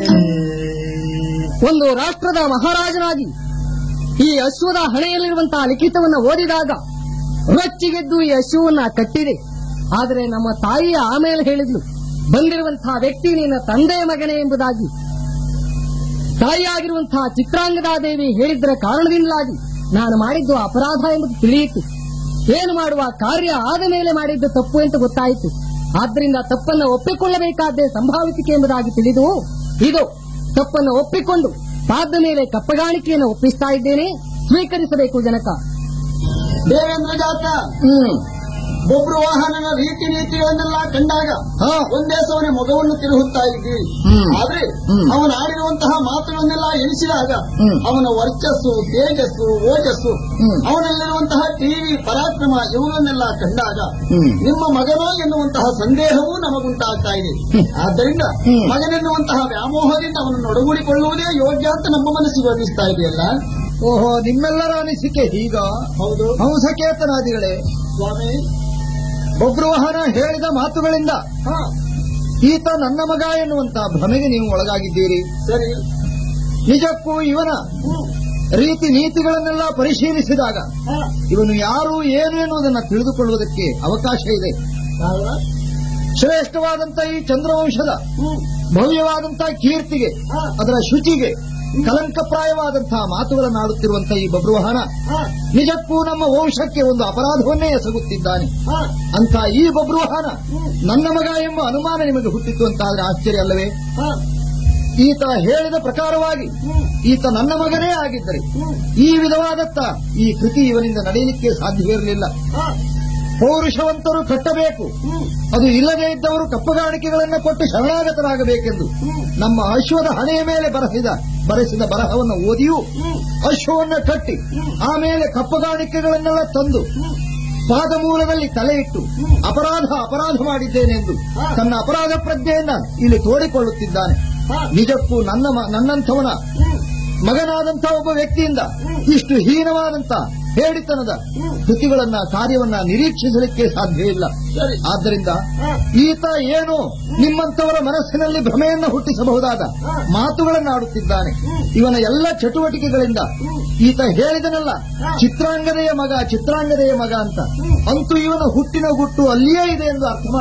ಒಂದು ರಾಷ್ಟ್ರದ ಮಹಾರಾಜನಾಗಿ ಈ ಅಶ್ವದ ಹಣೆಯಲ್ಲಿರುವಂತಹ ಲಿಖಿತವನ್ನ ಓದಿದಾಗ ರೊಚ್ಚಿಗೆದ್ದು ಈ ಅಶ್ವವನ್ನ ಕಟ್ಟಿದೆ ಆದರೆ ನಮ್ಮ ತಾಯಿ ಆಮೇಲೆ ಹೇಳಿದ್ಲು ಬಂದಿರುವಂತಹ ವ್ಯಕ್ತಿ ನಿನ್ನ ತಂದೆಯ ಮಗನೇ ಎಂಬುದಾಗಿ ತಾಯಿಯಾಗಿರುವಂತಹ ಚಿತ್ರಾಂಗದಾದೇವಿ ಹೇಳಿದ್ದರ ಕಾರಣದಿಂದಾಗಿ ನಾನು ಮಾಡಿದ್ದು ಅಪರಾಧ ಎಂಬುದು ತಿಳಿಯಿತು ಏನು ಮಾಡುವ ಕಾರ್ಯ ಆದ ಮೇಲೆ ಮಾಡಿದ್ದು ತಪ್ಪು ಅಂತ ಗೊತ್ತಾಯಿತು ಆದ್ದರಿಂದ ತಪ್ಪನ್ನು ಒಪ್ಪಿಕೊಳ್ಳಬೇಕಾದ್ದೇ ಸಂಭಾವಿಸಿಕೆ ಎಂಬುದಾಗಿ ತಿಳಿದು ಇದು ತಪ್ಪನ್ನು ಒಪ್ಪಿಕೊಂಡು ಪಾದ ಮೇಲೆ ಕಪ್ಪಗಾಣಿಕೆಯನ್ನು ಒಪ್ಪಿಸ್ತಾ ಇದ್ದೇನೆ ಸ್ವೀಕರಿಸಬೇಕು ಜನಕ ದೇವೇಂದ್ರ ಜಾತ ಹ್ಮ್ ಒಬ್ರು ವಾಹನನ ರೀತಿ ನೀತಿಗಳನ್ನೆಲ್ಲ ಕಂಡಾಗ ಹಾ. ಒಂದೇ ಸವನೆ ಮೊಗವನ್ನು ತಿರುಗುತ್ತಾ ಇದ್ದೀವಿ ಹ್ಮ್. ಆದ್ರೆ ಹ್ಮ್. ಅವನು ಆಡಿರುವಂತಹ ಮಾತುಗಳನ್ನೆಲ್ಲ ಎನಿಸಿದಾಗ ಹ್ಮ್. ಅವನ ವರ್ಚಸ್ಸು ತೇಜಸ್ಸು ಓಜಸ್ಸು ಹ್ಮ್. ಅವನಲ್ಲಿರುವಂತಹ ಟಿವಿ ಪರಾಕ್ರಮ ಇವುಗಳನ್ನೆಲ್ಲ ಕಂಡಾಗ ಹ್ಮ್. ನಿಮ್ಮ ಮಗನೋ ಎನ್ನುವಂತಹ ಸಂದೇಹವೂ ನಮಗುಂಟಾಗ್ತಾ ಇದೆ ಆದ್ದರಿಂದ ಹ್ಮ್. ಮಗನೆನ್ನುವಂತಹ ವ್ಯಾಮೋಹದಿಂದ ಅವನನ್ನು ಒಡಗೂಡಿಕೊಳ್ಳುವುದೇ ಯೋಗ್ಯ ಅಂತ ನಮ್ಮ ಮನಸ್ಸಿಗೆ ಅನ್ನಿಸ್ತಾ ಇದೆಯಲ್ಲ ಓಹೋ ನಿಮ್ಮೆಲ್ಲರ ಅನಿಸಿಕೆ ಹೀಗ ಹೌದು ಹಂಸಕೇತನಾದಿಗಳೇ ಸ್ವಾಮಿ ಬಬ್ರುವಾಹನ ಹೇಳಿದ ಮಾತುಗಳಿಂದ ಹಾ ಈತ ನನ್ನ ಮಗ ಎನ್ನುವಂತ ಭ್ರಮೆಗೆ ನೀವು ಒಳಗಾಗಿದ್ದೀರಿ ಸರಿ ನಿಜಕ್ಕೂ ಇವನ ಹ್ಮ್. ರೀತಿ ನೀತಿಗಳನ್ನೆಲ್ಲ ಪರಿಶೀಲಿಸಿದಾಗ ಹಾ ಇವನು ಯಾರು ಏನು ಎನ್ನುವುದನ್ನು ತಿಳಿದುಕೊಳ್ಳುವುದಕ್ಕೆ ಅವಕಾಶ ಇದೆ ಹೌದಾ? ಶ್ರೇಷ್ಠವಾದಂತ ಈ ಚಂದ್ರವಂಶದ ಹ್ಮ್. ಭವ್ಯವಾದಂತಹ ಕೀರ್ತಿಗೆ ಹಾ. ಅದರ ಶುಚಿಗೆ ಕಲಂಕಪ್ರಾಯವಾದಂತಹ ಮಾತುಗಳನ್ನಾಡುತ್ತಿರುವಂತಹ ಈ ಬಬ್ರುವಾಹನ ಹಾ ನಿಜಕ್ಕೂ ನಮ್ಮ ವಂಶಕ್ಕೆ ಒಂದು ಅಪರಾಧವನ್ನೇ ಎಸಗುತ್ತಿದ್ದಾನೆ ಹಾ ಅಂತ ಈ ಬಬ್ರುವಾಹನ ನನ್ನ ಮಗ ಎಂಬ ಅನುಮಾನ ನಿಮಗೆ ಹುಟ್ಟಿತು ಅಂತಾದ್ರೆ ಆಶ್ಚರ್ಯ ಅಲ್ಲವೇ ಹಾ ಈತ ಹೇಳಿದ ಪ್ರಕಾರವಾಗಿ ಹ್ಮ್. ಈತ ನನ್ನ ಮಗನೇ ಆಗಿದ್ದರೆ ಹ್ಮ್. ಈ ವಿಧವಾದತ್ತ ಈ ಕೃತಿ ಇವನಿಂದ ನಡೆಯಲಿಕ್ಕೆ ಸಾಧ್ಯವಿರಲಿಲ್ಲ ಹಾ ಪೌರುಷವಂತರು ಕಟ್ಟಬೇಕು ಹ್ಮ್. ಅದು ಇಲ್ಲದೇ ಇದ್ದವರು ಕಪ್ಪುಗಾಣಿಕೆಗಳನ್ನು ಕೊಟ್ಟು ಶರಣಾಗತರಾಗಬೇಕೆಂದು ಹ್ಮ್. ನಮ್ಮ ಅಶ್ವದ ಹಣೆಯ ಮೇಲೆ ಬರೆಸಿದ ಬರೆಸಿದ ಬರಹವನ್ನು ಓದಿಯೂ ಹ್ಮ್. ಅಶ್ವವನ್ನು ಕಟ್ಟಿ ಹ್ಮ್. ಆಮೇಲೆ ಕಪ್ಪುಗಾಣಿಕೆಗಳನ್ನೆಲ್ಲ ತಂದು ಹ್ಮ್. ಪಾದಮೂಲದಲ್ಲಿ ತಲೆ ಇಟ್ಟು ಅಪರಾಧ ಅಪರಾಧ ಮಾಡಿದ್ದೇನೆ ಎಂದು ಹಾ. ತನ್ನ ಅಪರಾಧ ಪ್ರಜ್ಞೆಯನ್ನ ಇಲ್ಲಿ ತೋಡಿಕೊಳ್ಳುತ್ತಿದ್ದಾನೆ ಹಾ ನಿಜಕ್ಕೂ ನನ್ನ ಮ- ನನ್ನಂಥವನ ಹ್ಮ್. ಮಗನಾದಂಥ ಒಬ್ಬ ವ್ಯಕ್ತಿಯಿಂದ ಇಷ್ಟು ಹೀನವಾದಂತ ಹೇಳಿತನದ ಕೃತಿಗಳನ್ನ ಕಾರ್ಯವನ್ನ ನಿರೀಕ್ಷಿಸಲಿಕ್ಕೆ ಸಾಧ್ಯವಿಲ್ಲ ಸರಿ ಆದ್ದರಿಂದ ಹಾ ಈತ ಏನು ನಿಮ್ಮಂಥವರ ಮನಸ್ಸಿನಲ್ಲಿ ಭ್ರಮೆಯನ್ನ ಹುಟ್ಟಿಸಬಹುದಾದ ಮಾತುಗಳನ್ನಾಡುತ್ತಿದ್ದಾನೆ ಇವನ ಎಲ್ಲ ಚಟುವಟಿಕೆಗಳಿಂದ ಈತ ಹೇಳಿದನಲ್ಲ ಚಿತ್ರಾಂಗದೆಯ ಮಗ ಚಿತ್ರಾಂಗದೆಯ ಮಗ ಅಂತ ಅಂತೂ ಇವನ ಹುಟ್ಟಿನ ಗುಟ್ಟು ಅಲ್ಲಿಯೇ ಇದೆ ಎಂದು ಅರ್ಥ